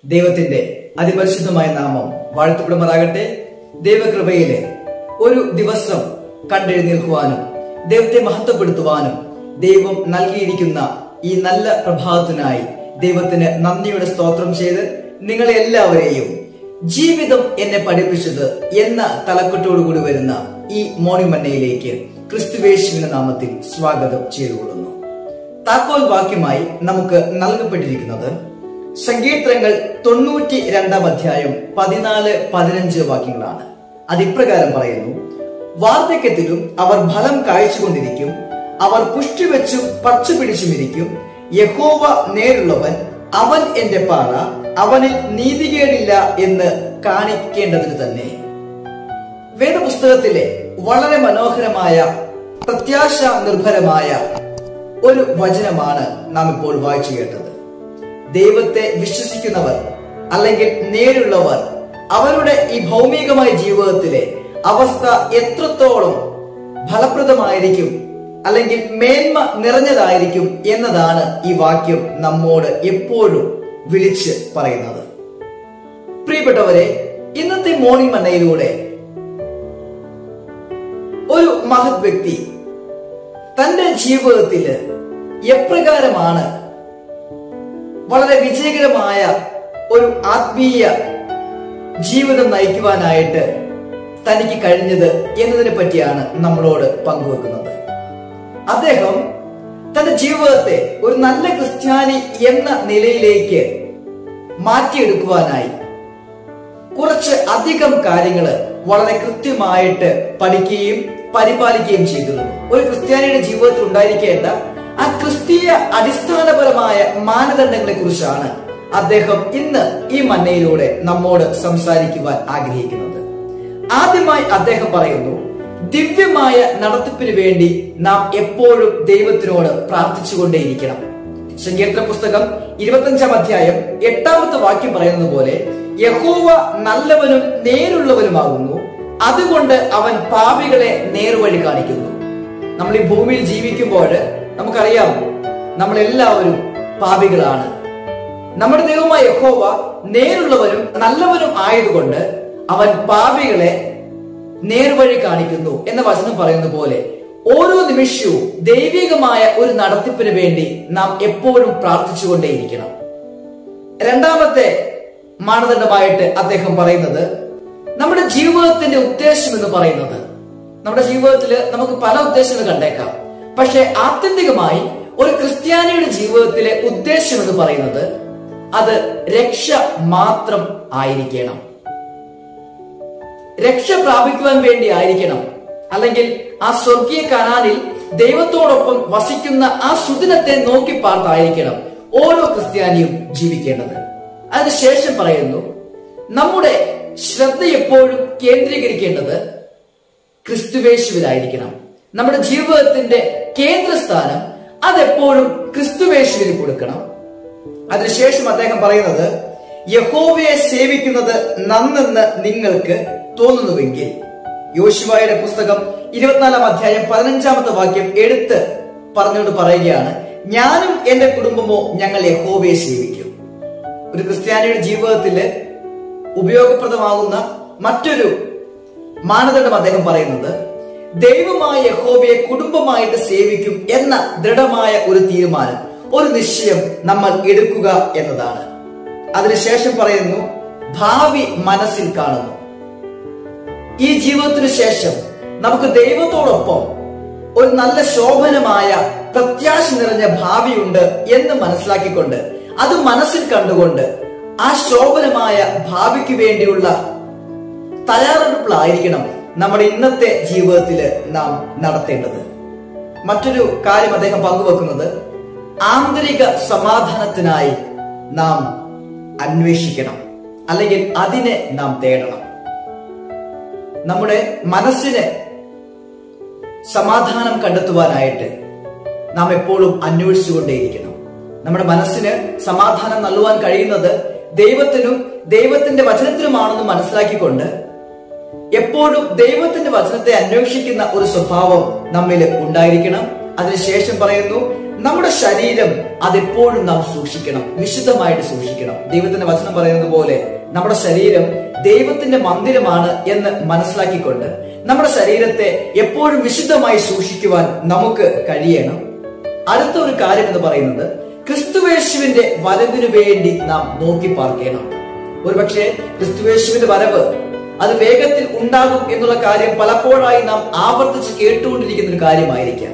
ദൈവത്തിന്റെ അതിപരിശുദ്ധമായ നാമം വാഴ്ത്തപ്പെടുമാറാകട്ടെ ദൈവകൃപയിലെ ഒരു ദിവസം കണ്ടെഴുന്നേൽക്കുവാനും ദൈവത്തെ മഹത്വപ്പെടുത്തുവാനും ദൈവം നൽകിയിരിക്കുന്ന ഈ നല്ല പ്രഭാതത്തിനായി ദൈവത്തിന് നന്ദിയുടെ സ്തോത്രം ചെയ്ത് നിങ്ങളെ എല്ലാവരെയും ജീവിതം എന്നെ പഠിപ്പിച്ചത് എന്ന തലക്കെട്ടോടുകൂടി വരുന്ന ഈ മോർണിംഗ് മന്നയിലേക്ക് ക്രിസ്തുവേശുവിന്റെ നാമത്തിൽ സ്വാഗതം ചെയ്തുകൊള്ളുന്നു താക്കോൽ വാക്യമായി നമുക്ക് നൽകപ്പെട്ടിരിക്കുന്നത് സങ്കീർത്തനങ്ങൾ തൊണ്ണൂറ്റി രണ്ടാം അധ്യായം പതിനാല് പതിനഞ്ച് വാക്യങ്ങളാണ് അത് ഇപ്രകാരം പറയുന്നു വാർദ്ധക്യത്തിലും അവർ ഫലം കാഴ്ചകൊണ്ടിരിക്കും അവർ പുഷ്ടി വെച്ചും പച്ച പിടിച്ചുമിരിക്കും യഹോവ നേരുള്ളവൻ അവൻ എന്റെ പാറ അവനിൽ നീതികേടില്ല എന്ന് കാണിക്കേണ്ടതിന് തന്നെ വേദപുസ്തകത്തിലെ വളരെ മനോഹരമായ പ്രത്യാശ നിർഭരമായ ഒരു വചനമാണ് നാം ഇപ്പോൾ വായിച്ചു കേട്ടത് ദൈവത്തെ വിശ്വസിക്കുന്നവർ അല്ലെങ്കിൽ നേരുള്ളവർ അവരുടെ ഈ ഭൗമികമായ ജീവിതത്തിലെ അവസ്ഥ എത്രത്തോളം ഫലപ്രദമായിരിക്കും അല്ലെങ്കിൽ മേന്മ നിറഞ്ഞതായിരിക്കും എന്നതാണ് ഈ വാക്യം നമ്മോട് എപ്പോഴും വിളിച്ച് പറയുന്നത് പ്രിയപ്പെട്ടവരെ ഇന്നത്തെ മോർണിംഗ് മന്നയിലൂടെ ഒരു മഹത് വ്യക്തി തന്റെ ജീവിതത്തിൽ എപ്രകാരമാണ് വളരെ വിജയകരമായ ഒരു ആത്മീയ ജീവിതം നയിക്കുവാനായിട്ട് തനിക്ക് കഴിഞ്ഞത് എന്നതിനെ പറ്റിയാണ് നമ്മളോട് പങ്കുവെക്കുന്നത് അദ്ദേഹം തന്റെ ജീവിതത്തെ ഒരു നല്ല ക്രിസ്ത്യാനി എന്ന നിലയിലേക്ക് മാറ്റിയെടുക്കുവാനായി കുറച്ച് അധികം കാര്യങ്ങൾ വളരെ കൃത്യമായിട്ട് പഠിക്കുകയും പരിപാലിക്കുകയും ചെയ്തിരുന്നു ഒരു ക്രിസ്ത്യാനിയുടെ ജീവിതത്തിൽ ഉണ്ടായിരിക്കേണ്ട ആ ക്രിസ്തീയ അടിസ്ഥാനപരമായ മാനദണ്ഡങ്ങളെ കുറിച്ചാണ് അദ്ദേഹം ഇന്ന് ഈ മന്നയിലൂടെ നമ്മോട് സംസാരിക്കുവാൻ ആഗ്രഹിക്കുന്നത് ആദ്യമായി അദ്ദേഹം പറയുന്നു ദിവ്യമായ നടത്തിപ്പിന് വേണ്ടി നാം എപ്പോഴും ദൈവത്തിനോട് പ്രാർത്ഥിച്ചുകൊണ്ടേയിരിക്കണം സങ്കീർത്തന പുസ്തകം ഇരുപത്തഞ്ചാം അധ്യായം എട്ടാമത്തെ വാക്യം പറയുന്നത് പോലെ യഹോവ നല്ലവനും നേരുള്ളവനുമാകുന്നു അതുകൊണ്ട് അവൻ പാപികളെ നേർവഴി കാണിക്കുന്നു നമ്മൾ ഈ ഭൂമിയിൽ ജീവിക്കുമ്പോൾ നമുക്കറിയാം നമ്മൾ എല്ലാവരും പാപികളാണ് നമ്മുടെ ദൈവമായ യഹോവ നേരുള്ളവരും നല്ലവരും ആയതുകൊണ്ട് അവൻ പാപികളെ നേർവഴി കാണിക്കുന്നു എന്ന വചനം പറയുന്ന പോലെ ഓരോ നിമിഷവും ദൈവികമായ ഒരു നടത്തിപ്പിന് വേണ്ടി നാം എപ്പോഴും പ്രാർത്ഥിച്ചുകൊണ്ടേയിരിക്കണം രണ്ടാമത്തെ മാനദണ്ഡമായിട്ട് അദ്ദേഹം പറയുന്നത് നമ്മുടെ ജീവിതത്തിന്റെ ഉദ്ദേശം എന്ന് പറയുന്നത് നമ്മുടെ ജീവിതത്തിൽ നമുക്ക് പല ഉദ്ദേശങ്ങൾ കണ്ടേക്കാം പക്ഷെ ആത്യന്തികമായി ഒരു ക്രിസ്ത്യാനിയുടെ ജീവിതത്തിലെ ഉദ്ദേശം എന്ന് പറയുന്നത് അത് രക്ഷ മാത്രം ആയിരിക്കണം രക്ഷ പ്രാപിക്കുവാൻ വേണ്ടി ആയിരിക്കണം അല്ലെങ്കിൽ ആ സ്വർഗീയ കനാലിൽ ദൈവത്തോടൊപ്പം വസിക്കുന്ന ആ സുദിനത്തെ നോക്കി പാർത്തായിരിക്കണം ഓരോ ക്രിസ്ത്യാനിയും ജീവിക്കേണ്ടത് അതിനുശേഷം പറയുന്നു നമ്മുടെ ശ്രദ്ധ എപ്പോഴും കേന്ദ്രീകരിക്കേണ്ടത് ക്രിസ്തുവേശുവിലായിരിക്കണം നമ്മുടെ ജീവിതത്തിന്റെ കേന്ദ്രസ്ഥാനം അതെപ്പോഴും ക്രിസ്തുവേശുവിന് കൊടുക്കണം അതിനുശേഷം അദ്ദേഹം പറയുന്നത് യഹോവയെ സേവിക്കുന്നത് നന്നെന്ന് നിങ്ങൾക്ക് തോന്നുന്നുവെങ്കിൽ യോശുവായുടെ പുസ്തകം ഇരുപത്തിനാലാം അധ്യായം പതിനഞ്ചാമത്തെ വാക്യം എടുത്ത് പറഞ്ഞുകൊണ്ട് പറയുകയാണ് ഞാനും എന്റെ കുടുംബമോ ഞങ്ങൾ യഹോവയെ സേവിക്കും ഒരു ക്രിസ്ത്യാനിയുടെ ജീവിതത്തില് ഉപയോഗപ്രദമാകുന്ന മറ്റൊരു മാനദണ്ഡം അദ്ദേഹം പറയുന്നത് ദൈവമായ യഹോവയെ കുടുംബമായിട്ട് സേവിക്കും എന്ന ദൃഢമായ ഒരു തീരുമാനം ഒരു നിശ്ചയം നമ്മൾ എടുക്കുക എന്നതാണ് അതിനുശേഷം പറയുന്നു ഭാവി മനസ്സിൽ കാണുന്നു ഈ ജീവിതത്തിനു ശേഷം നമുക്ക് ദൈവത്തോടൊപ്പം ഒരു നല്ല ശോഭനമായ പ്രത്യാശ നിറഞ്ഞ ഭാവിയുണ്ട് എന്ന് മനസ്സിലാക്കിക്കൊണ്ട് അത് മനസ്സിൽ കണ്ടുകൊണ്ട് ആ ശോഭനമായ ഭാവിക്ക് വേണ്ടിയുള്ള തയ്യാറെടുപ്പിലായിരിക്കണം നമ്മുടെ ഇന്നത്തെ ജീവിതത്തിൽ നാം നടത്തേണ്ടത് മറ്റൊരു കാര്യം അദ്ദേഹം പങ്കുവെക്കുന്നത് ആന്തരിക സമാധാനത്തിനായി നാം അന്വേഷിക്കണം അല്ലെങ്കിൽ അതിനെ നാം തേടണം നമ്മുടെ മനസ്സിന് സമാധാനം കണ്ടെത്തുവാനായിട്ട് നാം എപ്പോഴും അന്വേഷിച്ചുകൊണ്ടേയിരിക്കണം നമ്മുടെ മനസ്സിന് സമാധാനം നൽകുവാൻ കഴിയുന്നത് ദൈവത്തിനും ദൈവത്തിന്റെ വചനത്തിനുമാണെന്ന് മനസ്സിലാക്കിക്കൊണ്ട് എപ്പോഴും ദൈവത്തിന്റെ വചനത്തെ അന്വേഷിക്കുന്ന ഒരു സ്വഭാവം നമ്മിൽ ഉണ്ടായിരിക്കണം അതിനുശേഷം പറയുന്നു നമ്മുടെ ശരീരം അതെപ്പോഴും നാം സൂക്ഷിക്കണം വിശുദ്ധമായിട്ട് സൂക്ഷിക്കണം ദൈവത്തിന്റെ വചനം പറയുന്നത് പോലെ നമ്മുടെ ശരീരം ദൈവത്തിന്റെ മന്ദിരമാണ് എന്ന് മനസ്സിലാക്കിക്കൊണ്ട് നമ്മുടെ ശരീരത്തെ എപ്പോഴും വിശുദ്ധമായി സൂക്ഷിക്കുവാൻ നമുക്ക് കഴിയണം അടുത്ത ഒരു കാര്യം എന്ന് പറയുന്നത് ക്രിസ്തുവേശുവിന്റെ വരവിനു വേണ്ടി നാം നോക്കി പാർക്കണം ഒരുപക്ഷെ ക്രിസ്തുവേശുവിന്റെ വരവ് അത് വേഗത്തിൽ ഉണ്ടാകും എന്നുള്ള കാര്യം പലപ്പോഴായി നാം ആവർത്തിച്ച് കേട്ടുകൊണ്ടിരിക്കുന്ന ഒരു കാര്യമായിരിക്കാം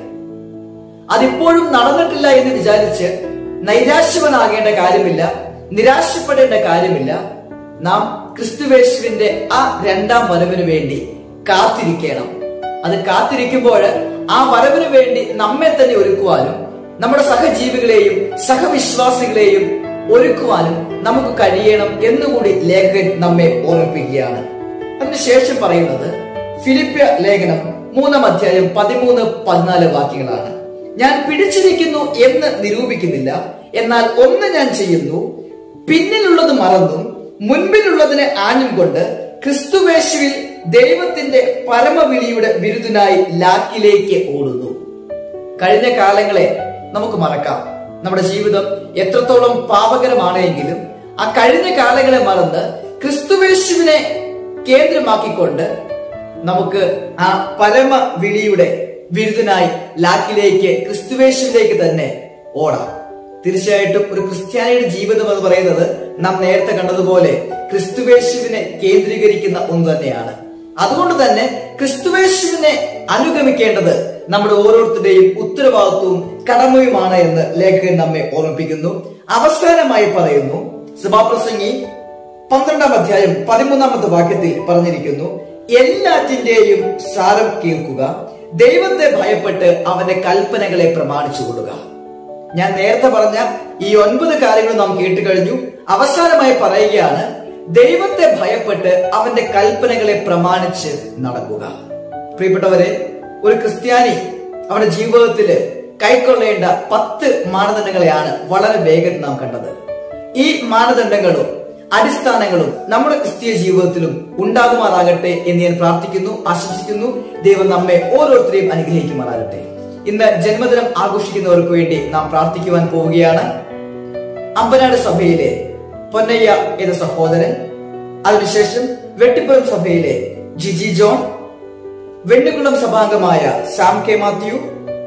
അതിപ്പോഴും നടന്നിട്ടില്ല എന്ന് വിചാരിച്ച് നൈരാശ്യവനാകേണ്ട കാര്യമില്ല നിരാശപ്പെടേണ്ട കാര്യമില്ല നാം ക്രിസ്തുവേശുവിന്റെ ആ രണ്ടാം വരവിന് വേണ്ടി കാത്തിരിക്കണം അത് കാത്തിരിക്കുമ്പോൾ ആ വരവിന് വേണ്ടി നമ്മെ തന്നെ ഒരുക്കുവാനും നമ്മുടെ സഹജീവികളെയും സഹവിശ്വാസികളെയും ഒരുക്കുവാനും നമുക്ക് കഴിയണം എന്നുകൂടി ലേഖകൻ നമ്മെ ഓർമ്മിപ്പിക്കുകയാണ് അതിനുശേഷം പറയുന്നത് ഫിലിപ്പ്യ ലേഖനം മൂന്നാം അധ്യായം പതിമൂന്ന് പതിനാല് വാക്യങ്ങളാണ് ഞാൻ പിടിച്ചിരിക്കുന്നു എന്ന് നിരൂപിക്കുന്നില്ല എന്നാൽ ഒന്ന് ഞാൻ ചെയ്യുന്നു പിന്നിലുള്ളത് മറന്നും മുൻപിലുള്ളതിനെ ആഞ്ഞും കൊണ്ട് ക്രിസ്തുവേശുവിൽ ദൈവത്തിന്റെ പരമവിളിയുടെ വിരുദ്ധനായി ലാക്കിലേക്ക് ഓടുന്നു കഴിഞ്ഞ കാലങ്ങളെ നമുക്ക് മറക്കാം നമ്മുടെ ജീവിതം എത്രത്തോളം പാപകരമാണെങ്കിലും ആ കഴിഞ്ഞ കാലങ്ങളെ മറന്ന് ക്രിസ്തുവേശുവിനെ കേന്ദ്രമാക്കിക്കൊണ്ട് നമുക്ക് ആ പരമ വിളിയുടെ വിരുദ്ധനായി ലാക്കിലേക്ക് ക്രിസ്തുവേശുവിലേക്ക് തന്നെ ഓടാം തീർച്ചയായിട്ടും ഒരു ക്രിസ്ത്യാനിയുടെ ജീവിതം എന്ന് പറയുന്നത് നാം നേരത്തെ കണ്ടതുപോലെ ക്രിസ്തുവേശുവിനെ കേന്ദ്രീകരിക്കുന്ന ഒന്ന് തന്നെയാണ് അതുകൊണ്ട് തന്നെ ക്രിസ്തുവേശുവിനെ അനുഗമിക്കേണ്ടത് നമ്മുടെ ഓരോരുത്തരുടെയും ഉത്തരവാദിത്വവും കടമയുമാണ് എന്ന് ലേഖകൻ നമ്മെ ഓർമ്മിപ്പിക്കുന്നു അവസാനമായി പറയുന്നു സഭാപ്രസംഗി പന്ത്രണ്ടാം അധ്യായം പതിമൂന്നാമത്തെ വാക്യത്തിൽ പറഞ്ഞിരിക്കുന്നു എല്ലാറ്റിന്റെയും സാരം കേൾക്കുക ദൈവത്തെ ഭയപ്പെട്ട് അവന്റെ കൽപ്പനകളെ പ്രമാണിച്ചു കൊള്ളുക ഞാൻ നേരത്തെ പറഞ്ഞ ഈ ഒൻപത് കാര്യങ്ങൾ നാം കേട്ട് കഴിഞ്ഞു അവസാനമായി പറയുകയാണ് ദൈവത്തെ ഭയപ്പെട്ട് അവന്റെ കൽപ്പനകളെ പ്രമാണിച്ച് നടക്കുക പ്രിയപ്പെട്ടവരെ ഒരു ക്രിസ്ത്യാനി അവന്റെ ജീവിതത്തില് കൈക്കൊള്ളേണ്ട പത്ത് മാനദണ്ഡങ്ങളെയാണ് വളരെ വേഗം നാം കണ്ടത് ഈ മാനദണ്ഡങ്ങളും അടിസ്ഥാനങ്ങളും നമ്മുടെ ക്രിസ്തീയ ജീവിതത്തിലും ഉണ്ടാകുമാറാകട്ടെ എന്ന് ഞാൻ പ്രാർത്ഥിക്കുന്നു ആശംസിക്കുന്നു ദൈവം നമ്മെ ഓരോരുത്തരെയും അനുഗ്രഹിക്കുമാറാകട്ടെ ഇന്ന് ജന്മദിനം ആഘോഷിക്കുന്നവർക്ക് വേണ്ടി നാം പ്രാർത്ഥിക്കുവാൻ പോവുകയാണ് അമ്പനാട് സഭയിലെ പൊന്നയ്യ എന്ന സഹോദരൻ അതിനുശേഷം വെട്ടിപ്പുറം സഭയിലെ ജിജി ജോൺ വെണ്ണിക്കുളം സഭാംഗമായ സാം കെ മാത്യു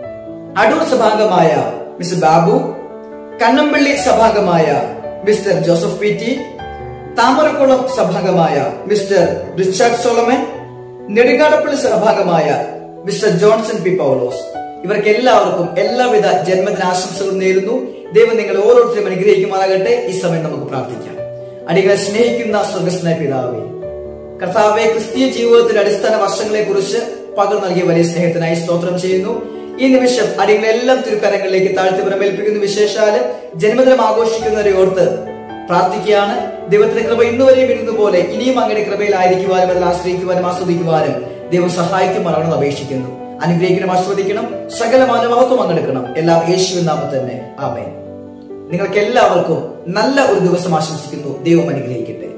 അടൂർ സഭാംഗമായ മിസ്റ്റർ ബാബു കണ്ണമ്പള്ളി സഭാംഗമായ mister Joseph P T Thamarakkulam സഭാംഗമായ മിസ്റ്റർ റിച്ചാർഡ് സോളമൻ നെടുങ്ങാടപ്പള്ളി സഭാംഗമായ മിസ്റ്റർ ജോൺസൺ പി പൗലോസ് ഇവർക്ക് എല്ലാവർക്കും എല്ലാവിധ ജന്മദിനാശംസകളും നേരുന്നു ദൈവം നിങ്ങൾ ഓരോരുത്തരും അനുഗ്രഹിക്കുമാറാകട്ടെ ഈ സമയം നമുക്ക് പ്രാർത്ഥിക്കാം അടികളെ സ്നേഹിക്കുന്ന സ്വർഗസ്നായ പിതാവേ കർത്താവെ ക്രിസ്തീയ ജീവിതത്തിന്റെ അടിസ്ഥാന വർഷങ്ങളെ കുറിച്ച് പകർ നൽകിയ വലിയ സ്നേഹത്തിനായി സ്തോത്രം ചെയ്യുന്നു ഈ നിമിഷം അടികളെല്ലാം തിരുക്കരങ്ങളിലേക്ക് താഴ്ത്തി പുറമേൽപ്പിക്കുന്ന വിശേഷാല് ജന്മദിനം ആഘോഷിക്കുന്നവരെ ഓർത്ത് പ്രാർത്ഥിക്കുകയാണ് ദൈവത്തിന്റെ കൃപ ഇന്നുവരെയും ഇരുന്ന പോലെ ഇനിയും അങ്ങയുടെ കൃപയിലായിരിക്കുവാനും അതിൽ ആശ്രയിക്കുവാനും ആസ്വദിക്കുവാനും ദൈവം സഹായിക്കുമാറാണെന്ന് അപേക്ഷിക്കുന്നു അനുഗ്രഹിക്കണം ആസ്വദിക്കണം സകല മാനവത്വം അങ്ങെടുക്കണം എല്ലാം യേശുവിൻ നാമത്തിൽ തന്നെ ആമേൻ നിങ്ങൾക്ക് എല്ലാവർക്കും നല്ല ഒരു ദിവസം ആശംസിക്കുന്നു ദൈവം അനുഗ്രഹിക്കട്ടെ